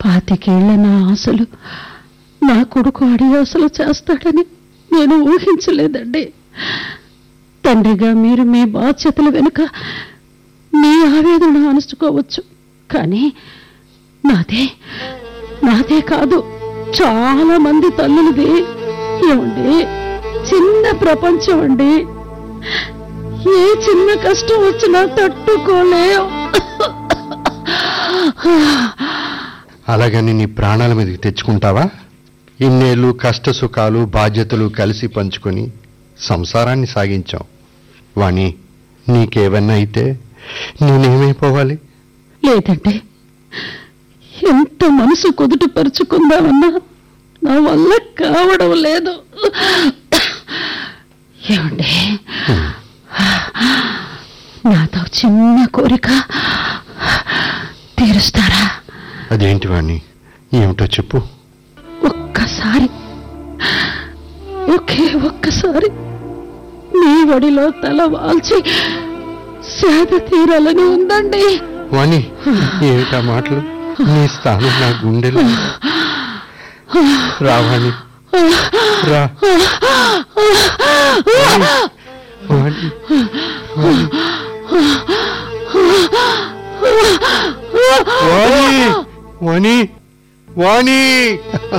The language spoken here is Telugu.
పాతికేళ్ల నా ఆశలు నా కొడుకు అడి ఆశలు చేస్తాడని నేను ఊహించలేదండి తండ్రిగా మీరు మీ బాధ్యతల వెనుక మీ ఆవేదన అనుసుకోవచ్చు కానీ నాదే నాదే కాదు చాలా మంది తల్లులది ఏమండి చిన్న ప్రపంచం అండి ఏ చిన్న కష్టం వచ్చినా తట్టుకోలేం అలాగని నీ ప్రాణాల మీదకి తెచ్చుకుంటావా ఇన్నేళ్ళు కష్ట సుఖాలు బాధ్యతలు కలిసి పంచుకొని సంసారాన్ని సాగించాం వాణి నీకేవన్నా అయితే నేనేమైపోవాలి లేదంటే ఎంత మనసు కుదుట పరుచుకుందామన్నా నా వల్ల కావడం లేదు ఏమండి నాతో చిన్న కోరిక తీరుస్తారా అదేంటి వాణి ఏమిటో చెప్పు ఒక్కసారి ఒకే ఒక్కసారి నీ వడిలో తల వాల్చి సేద తీరాలని ఉందండి వాణి ఏమిటా మాటలు నీ స్థానం నా గుండెలో రా వాణి రా వాణి వాణి వాణి వాణి